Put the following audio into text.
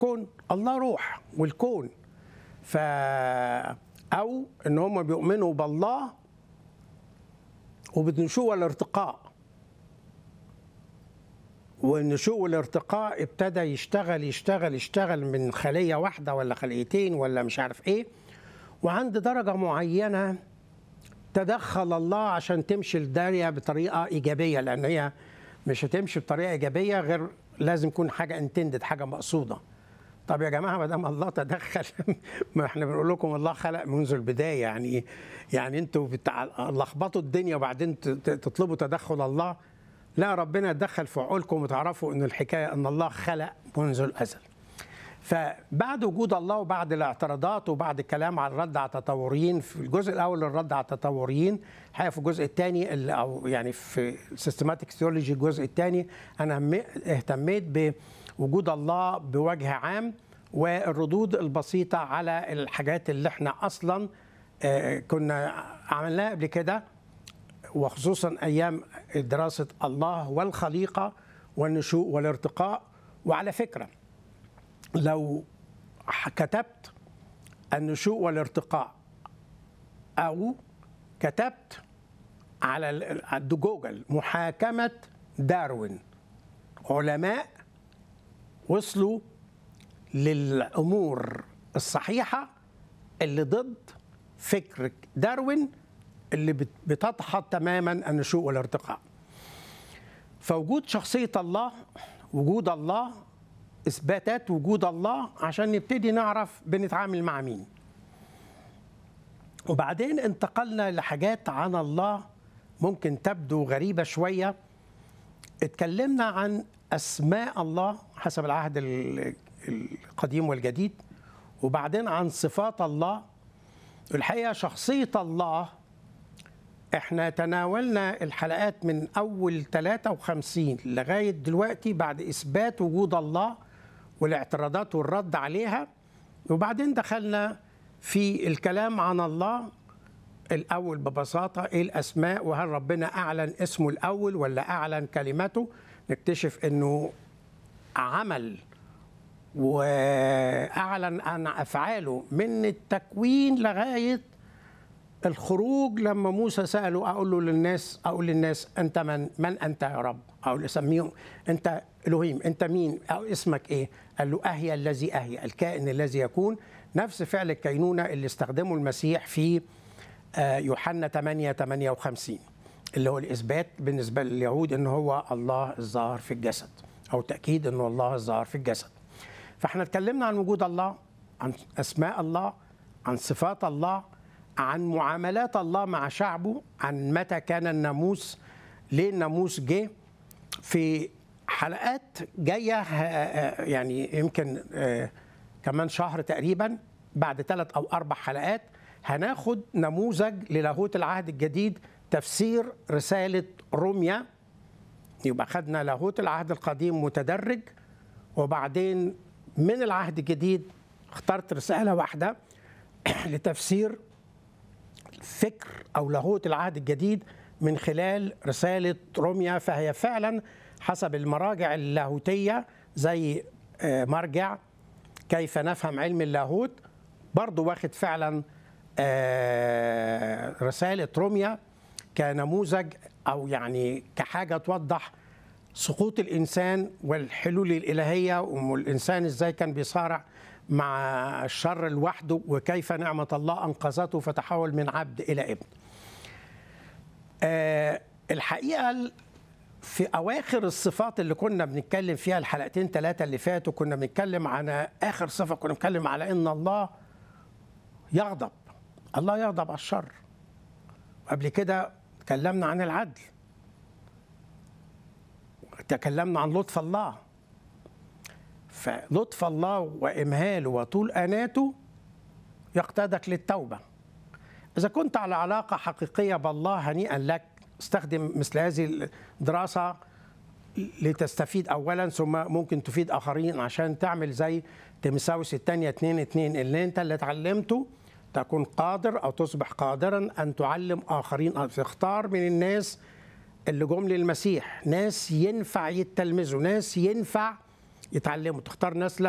كون الله روح والكون ف او ان هم بيؤمنوا بالله وبالنشوء والارتقاء والنشوء والارتقاء ابتدى يشتغل يشتغل يشتغل من خليه واحده ولا خليتين ولا مش عارف ايه وعند درجه معينه تدخل الله عشان تمشي الداريه بطريقه ايجابيه لان هي مش هتمشي بطريقه ايجابيه غير لازم يكون حاجه انتندد حاجه مقصوده طب يا جماعه ما دام الله تدخل ما احنا بنقول لكم الله خلق منذ البدايه يعني يعني انتوا بتاع لخبطوا الدنيا وبعدين تطلبوا تدخل الله لا ربنا يتدخل في عقولكم وتعرفوا ان الحكايه ان الله خلق منذ الازل فبعد وجود الله وبعد الاعتراضات وبعد الكلام على الرد على التطوريين في الجزء الاول الرد على التطوريين الحقيقه في الجزء الثاني او يعني في سيستماتيك ثيولوجي الجزء الثاني انا اهتميت بوجود الله بوجه عام والردود البسيطه على الحاجات اللي احنا اصلا كنا عملناها قبل كده وخصوصا ايام دراسه الله والخليقه والنشوء والارتقاء وعلى فكره لو كتبت النشوء والارتقاء او كتبت على جوجل محاكمه داروين علماء وصلوا للامور الصحيحه اللي ضد فكر داروين اللي بتدحض تماما النشوء والارتقاء فوجود شخصيه الله وجود الله اثباتات وجود الله عشان نبتدي نعرف بنتعامل مع مين وبعدين انتقلنا لحاجات عن الله ممكن تبدو غريبه شويه اتكلمنا عن اسماء الله حسب العهد القديم والجديد وبعدين عن صفات الله الحقيقه شخصيه الله احنا تناولنا الحلقات من اول 53 لغايه دلوقتي بعد اثبات وجود الله والاعتراضات والرد عليها وبعدين دخلنا في الكلام عن الله الاول ببساطه ايه الاسماء وهل ربنا اعلن اسمه الاول ولا اعلن كلمته نكتشف انه عمل واعلن عن افعاله من التكوين لغايه الخروج لما موسى ساله اقول له للناس اقول للناس انت من من انت يا رب او اسميهم انت الوهيم انت مين او اسمك ايه قال له اهيا الذي اهيا الكائن الذي يكون نفس فعل الكينونه اللي استخدمه المسيح في يوحنا 8 58 اللي هو الاثبات بالنسبه لليهود ان هو الله الظاهر في الجسد او تاكيد انه الله الظاهر في الجسد فاحنا اتكلمنا عن وجود الله عن اسماء الله عن صفات الله عن معاملات الله مع شعبه عن متى كان الناموس ليه الناموس جه في حلقات جايه يعني يمكن كمان شهر تقريبا بعد ثلاث او اربع حلقات هناخد نموذج للاهوت العهد الجديد تفسير رساله روميا يبقى خدنا لاهوت العهد القديم متدرج وبعدين من العهد الجديد اخترت رساله واحده لتفسير فكر او لاهوت العهد الجديد من خلال رساله روميا فهي فعلا حسب المراجع اللاهوتيه زي مرجع كيف نفهم علم اللاهوت برضو واخد فعلا رساله روميا كنموذج او يعني كحاجه توضح سقوط الانسان والحلول الالهيه والانسان ازاي كان بيصارع مع الشر لوحده وكيف نعمة الله أنقذته فتحول من عبد إلى ابن أه الحقيقة في أواخر الصفات اللي كنا بنتكلم فيها الحلقتين ثلاثة اللي فاتوا كنا بنتكلم عن آخر صفة كنا بنتكلم على إن الله يغضب الله يغضب على الشر وقبل كده تكلمنا عن العدل تكلمنا عن لطف الله فلطف الله وامهاله وطول اناته يقتادك للتوبه اذا كنت على علاقه حقيقيه بالله هنيئا لك استخدم مثل هذه الدراسه لتستفيد اولا ثم ممكن تفيد اخرين عشان تعمل زي تمساوس الثانيه 2 2 اللي انت اللي اتعلمته تكون قادر او تصبح قادرا ان تعلم اخرين او تختار من الناس اللي جم للمسيح ناس ينفع يتلمذوا ناس ينفع يتعلموا تختار ناس لا